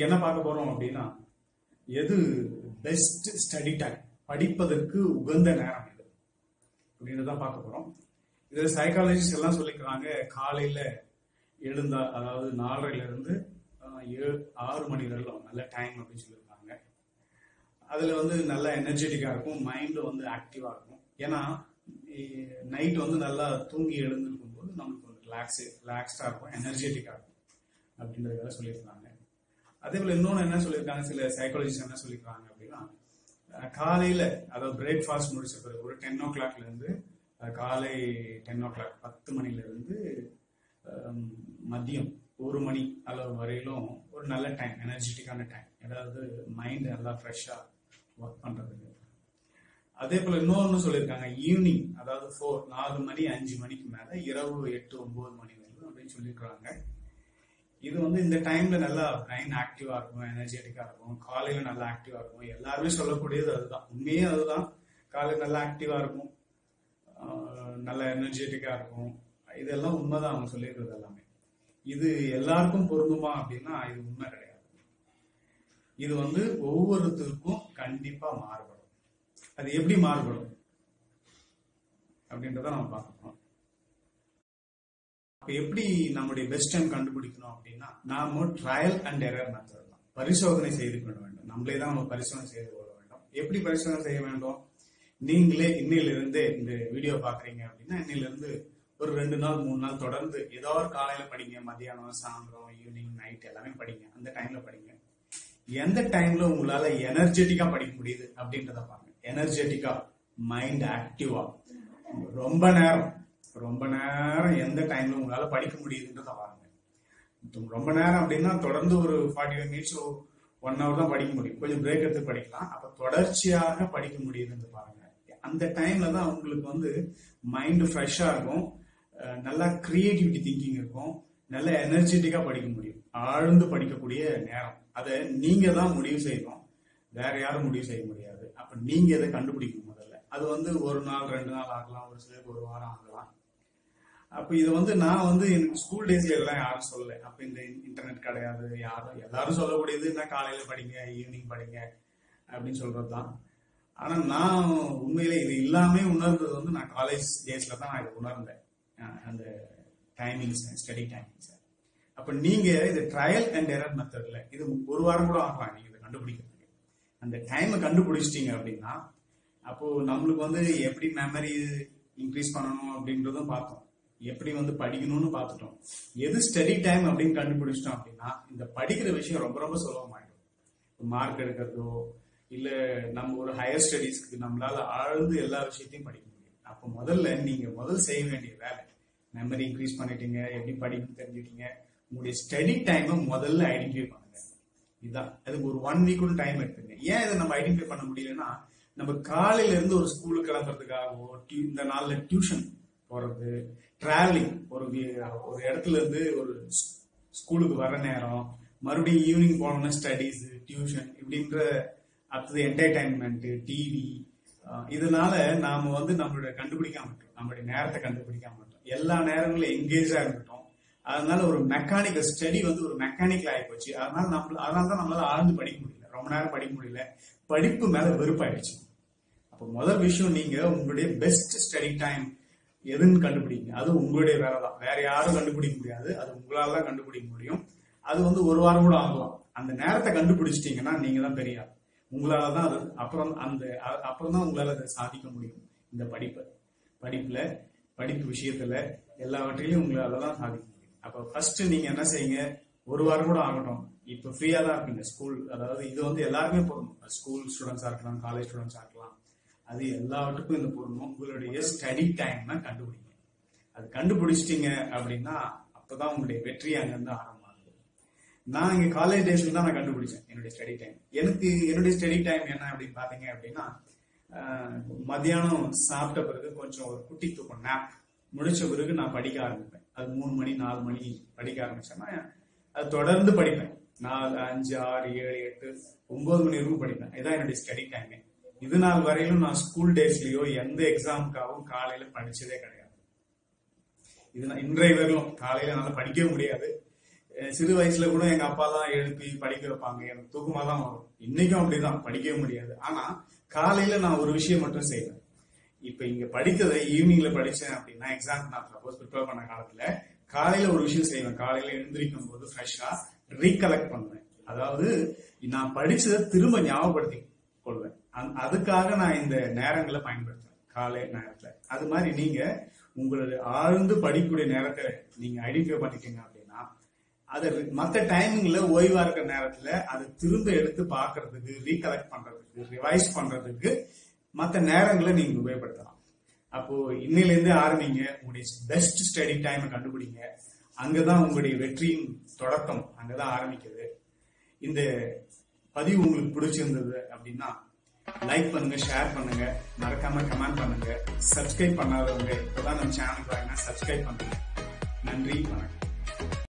இன்னைக்கு என்ன பார்க்க போறோம் அப்படின்னா எது பெஸ்ட் ஸ்டடி டைம் படிப்பதற்கு உகந்த நேரம் இது அப்படின்னு தான் பார்க்க போறோம் இதுல சைக்காலஜிஸ்ட் எல்லாம் சொல்லிக்கிறாங்க காலையில எழுந்தா அதாவது நாலரைல இருந்து ஆஹ், ஏழு ஆறு மணி வரலாம் நல்ல டைம் அப்படின்னு சொல்லியிருக்காங்க அதுல வந்து நல்ல எனர்ஜெட்டிக்கா இருக்கும் மைண்ட் வந்து ஆக்டிவா இருக்கும் ஏன்னா நைட் வந்து நல்லா தூங்கி எழுந்திருக்கும் போது நமக்கு வந்து ரிலாக்ஸ் ரிலாக்ஸ்டா இருக்கும் எனர்ஜெட்டிக்கா இருக்கும் அப்படின்றதுக்காக சொல்லியிருக்காங்க அதே போல இன்னொன்று என்ன சொல்லியிருக்காங்க சில சைக்காலஜிஸ்ட் என்ன சொல்லியிருக்காங்க அப்படின்னா அஹ், காலையில அதாவது பிரேக்ஃபாஸ்ட் முடிச்ச பிறகு ஒரு டென் ஓ கிளாக்ல இருந்து அஹ், காலை டென் ஓ கிளாக் பத்து மணில இருந்து அஹ், மதியம் ஒரு மணி அளவு வரையிலும் ஒரு நல்ல டைம் எனர்ஜெட்டிக்கான டைம் அதாவது மைண்ட் நல்லா ஃப்ரெஷ்ஷா ஒர்க் பண்றதுக்கு அதே போல இன்னொன்னு சொல்லியிருக்காங்க ஈவினிங் அதாவது ஃபோர் நாலு மணி அஞ்சு மணிக்கு மேல இரவு எட்டு ஒன்பது மணி வரைக்கும் அப்படின்னு சொல்லியிருக்காங்க இது வந்து இந்த டைம்ல நல்லா பிரைன் ஆக்டிவா இருக்கும் எனர்ஜெட்டிக்கா இருக்கும் காலையில நல்லா ஆக்டிவா இருக்கும் எல்லாருமே சொல்லக்கூடியது அதுதான் உண்மையே அதுதான் காலையில நல்லா ஆக்டிவா இருக்கும் ஆஹ் நல்ல எனர்ஜெட்டிக்கா இருக்கும் இதெல்லாம் உண்மைதான் அவங்க சொல்லியிருக்கிறது எல்லாமே இது எல்லாருக்கும் பொருந்துமா அப்படின்னா இது உண்மை கிடையாது இது வந்து ஒவ்வொருத்தருக்கும் கண்டிப்பா மாறுபடும் அது எப்படி மாறுபடும் அப்படின்றத நம்ம பார்க்கணும் அப்ப எப்படி நம்முடைய பெஸ்ட் டைம் கண்டுபிடிக்கணும் அப்படின்னா நாம ட்ரையல் அண்ட் எரர் மெத்தட் தான் பரிசோதனை செய்து கொள்ள வேண்டும் நம்மளே தான் நம்ம பரிசோதனை செய்து கொள்ள வேண்டும் எப்படி பரிசோதனை செய்ய வேண்டும் நீங்களே இன்னையிலிருந்து இந்த வீடியோ பாக்குறீங்க அப்படின்னா இன்னையிலிருந்து ஒரு ரெண்டு நாள் மூணு நாள் தொடர்ந்து ஏதோ ஒரு காலையில படிங்க மதியானம் சாயந்தரம் ஈவினிங் நைட் எல்லாமே படிங்க அந்த டைம்ல படிங்க எந்த டைம்ல உங்களால எனர்ஜெட்டிக்கா படிக்க முடியுது அப்படின்றத பாருங்க எனர்ஜெட்டிக்கா மைண்ட் ஆக்டிவா ரொம்ப நேரம் ரொம்ப நேரம் எந்த டைம்ல உங்களால படிக்க முடியுதுன்றத பாருங்க ரொம்ப நேரம் அப்படின்னா தொடர்ந்து ஒரு forty five minutes one hour தான் படிக்க முடியும் கொஞ்சம் பிரேக் எடுத்து படிக்கலாம் அப்ப தொடர்ச்சியாக படிக்க முடியுதுன்னு பாருங்க அந்த டைம்ல தான் உங்களுக்கு வந்து மைண்ட் ஃப்ரெஷ்ஷா இருக்கும் அஹ் நல்லா கிரியேட்டிவிட்டி திங்கிங் இருக்கும் நல்ல எனர்ஜெட்டிக்கா படிக்க முடியும் ஆழ்ந்து படிக்கக்கூடிய நேரம் அதை நீங்க தான் முடிவு செய்யணும் வேற யாரும் முடிவு செய்ய முடியாது அப்ப நீங்க இதை கண்டுபிடிக்கணும் முதல்ல அது வந்து ஒரு நாள் ரெண்டு நாள் ஆகலாம் ஒரு சிலருக்கு ஒரு வாரம் ஆகலாம் அப்ப இது வந்து நான் வந்து எனக்கு ஸ்கூல் டேஸ்ல எல்லாம் யாரும் சொல்லல அப்ப இந்த இன்டர்நெட் கிடையாது யாரும் எல்லாரும் சொல்லக்கூடியது என்ன காலையில படிங்க ஈவினிங் படிங்க அப்படின்னு சொல்றதுதான் ஆனா நான் உண்மையிலே இது எல்லாமே உணர்ந்தது வந்து நான் காலேஜ் டேஸ்ல தான் நான் இதை உணர்ந்தேன் அஹ் அந்த டைமிங்ஸ் ஸ்டடி டைமிங்ஸ் அப்ப நீங்க இது ட்ரையல் அண்ட் எரர் மெத்தட்ல இது ஒரு வாரம் கூட ஆகலாம் நீங்க இதை கண்டுபிடிக்கிறதுக்கு அந்த டைமை கண்டுபிடிச்சிட்டீங்க அப்படின்னா அப்போ நம்மளுக்கு வந்து எப்படி மெமரி இன்க்ரீஸ் பண்ணணும் அப்படின்றதும் பார்த்தோம் எப்படி வந்து படிக்கணும்னு பார்த்துட்டோம் எது ஸ்டடி டைம் அப்படின்னு கண்டுபிடிச்சிட்டோம் அப்படின்னா இந்த படிக்கிற விஷயம் ரொம்ப ரொம்ப சுலபமாயிடும் மார்க் எடுக்கிறதோ இல்ல நம்ம ஒரு ஹையர் ஸ்டடீஸ்க்கு நம்மளால ஆழ்ந்து எல்லா விஷயத்தையும் படிக்க முடியும் அப்போ முதல்ல நீங்க முதல் செய்ய வேண்டிய வேலை மெமரி இன்க்ரீஸ் பண்ணிட்டீங்க எப்படி படிக்கணும் தெரிஞ்சுட்டீங்க உங்களுடைய ஸ்டடி டைமை முதல்ல ஐடென்டிஃபை பண்ணுங்க இதுதான் அதுக்கு ஒரு ஒன் வீக் கூட டைம் எடுத்துங்க ஏன் இதை நம்ம ஐடென்டிஃபை பண்ண முடியலன்னா நம்ம காலையில இருந்து ஒரு ஸ்கூலுக்கு கிளம்புறதுக்காகவோ டியூ- இந்த நாள்ல டியூஷன் போறது டிராவலிங் ஒரு வி- ஒரு இடத்துல இருந்து ஒரு ஸ்- ஸ்கூலுக்கு வர நேரம் மறுபடியும் ஈவினிங் போனோம்னா ஸ்டடீஸ் டியூஷன் இப்படின்ற அடுத்தது என்டர்டைன்மெண்ட் டிவி இதனால நாம வந்து நம்மளோட கண்டுபிடிக்காம விட்டோம் நம்மளுடைய நேரத்தை கண்டுபிடிக்காம விட்டோம் எல்லா நேரங்களும் எங்கேஜா இருந்துட்டோம் அதனால ஒரு மெக்கானிக்கல் ஸ்டடி வந்து ஒரு மெக்கானிக்கல் ஆகி போச்சு அதனால நம்ம அதனால தான் நம்மளால ஆழ்ந்து படிக்க முடியல ரொம்ப நேரம் படிக்க முடியல படிப்பு மேல வெறுப்பாயிடுச்சு அப்போ முதல் விஷயம் நீங்க உங்களுடைய பெஸ்ட் ஸ்டடி டைம் எதுன்னு கண்டுபிடிங்க அது உங்களுடைய வேலை தான் வேற யாரும் கண்டுபிடிக்க முடியாது அது உங்களால தான் கண்டுபிடிக்க முடியும் அது வந்து ஒரு வாரம் கூட ஆகலாம் அந்த நேரத்தை கண்டுபிடிச்சிட்டீங்கன்னா நீங்க தான் பெரிய ஆள் உங்களால தான் அது அப்புறம் அந்த அ- அப்புறம் தான் உங்களால அதை சாதிக்க முடியும் இந்த படிப்பை படிப்புல படிப்பு விஷயத்துல எல்லாவற்றிலையும் உங்களால தான் சாதிக்க முடியும் அப்போ ஃபர்ஸ்ட் நீங்க என்ன செய்யுங்க ஒரு வாரம் கூட ஆகட்டும் இப்போ ஃப்ரீயா தான் இருப்பீங்க ஸ்கூல் அதாவது இது வந்து எல்லாருமே பொருந்தும் ஸ்கூல் ஸ்டூடெண்ட்ஸா இருக்கலாம் காலேஜ் ஸ்டூடெண்ட்ஸா இருக்கலாம் அது எல்லாவற்றுக்கும் இந்த பொருந்தும் உங்களுடைய ஸ்டடி டைம் கண்டுபிடிங்க அது கண்டுபிடிச்சிட்டீங்க அப்படின்னா அப்பதான் உங்களுடைய வெற்றி அங்கிருந்து ஆரம்பமாகுது நான் இங்க காலேஜ் டேஸ்ல தான் நான் கண்டுபிடிச்சேன் என்னுடைய ஸ்டடி டைம் எனக்கு என்னுடைய ஸ்டடி டைம் என்ன அப்படின்னு பாத்தீங்க அப்படின்னா ஆஹ், மத்தியானம் சாப்பிட்ட பிறகு கொஞ்சம் ஒரு குட்டி தூக்கம் nap முடிச்ச பிறகு நான் படிக்க ஆரம்பிப்பேன் அது மூணு மணி நாலு மணி படிக்க ஆரம்பிச்சேன்னா அது தொடர்ந்து படிப்பேன் நாலு அஞ்சு ஆறு ஏழு எட்டு ஒன்பது மணி வரைக்கும் படிப்பேன் இதான் என்னுடைய ஸ்டடி டைம் இது நாள் வரையிலும் நான் ஸ்கூல் டேஸ்லயோ எந்த எக்ஸாமுக்காகவும் காலையில படிச்சதே கிடையாது இது நான் இன்றைய வரையிலும் காலையில என்னால படிக்கவே முடியாது அஹ் சிறு வயசுல கூட எங்க அப்பா தான் எழுப்பி படிக்க வைப்பாங்க எனக்கு தூக்கமா தான் வரும் இன்னைக்கும் அப்படிதான் படிக்கவே முடியாது ஆனா காலையில நான் ஒரு விஷயம் மட்டும் செய்வேன் இப்ப இங்க படித்ததை ஈவினிங்ல படிச்சேன் அப்படின்னா எக்ஸாம் நான் சப்போஸ் ப்ரிப்பேர் பண்ண காலத்துல காலையில ஒரு விஷயம் செய்வேன் காலையில எழுந்திருக்கும் போது ஃப்ரெஷ்ஷா ரீகலெக்ட் பண்ணுவேன் அதாவது நான் படிச்சதை திரும்ப ஞாபகப்படுத்தி கொள்வேன் அந்த- அதுக்காக நான் இந்த நேரங்களை பயன்படுத்துவேன் காலை நேரத்துல அது மாதிரி நீங்க உங்களுடைய ஆழ்ந்து படிக்கக்கூடிய நேரத்தை நீங்க ஐடென்டிஃபை பண்ணிக்கீங்க அப்படின்னா அது மற்ற டைமிங்ல ஓய்வா இருக்கிற நேரத்துல அதை திரும்ப எடுத்து பார்க்கிறதுக்கு ரீகலெக்ட் பண்றதுக்கு ரிவைஸ் பண்றதுக்கு மற்ற நேரங்களை நீங்க உபயோகப்படுத்தலாம் அப்போ இன்னையில இருந்தே ஆரம்பிங்க உங்களுடைய பெஸ்ட் ஸ்டடி டைமை கண்டுபிடிங்க அங்கதான் உங்களுடைய வெற்றியின் தொடக்கம் அங்கதான் ஆரம்பிக்குது இந்த பதிவு உங்களுக்கு பிடிச்சிருந்தது அப்படின்னா லைக் பண்ணுங்க ஷேர் பண்ணுங்க மறக்காம கமெண்ட் பண்ணுங்க சப்ஸ்கிரைப் பண்ணாதவங்க இப்பதான் நம்ம சேனலுக்கு வாங்கினா சப்ஸ்கிரைப் பண்ணுங்க நன்றி வணக்கம்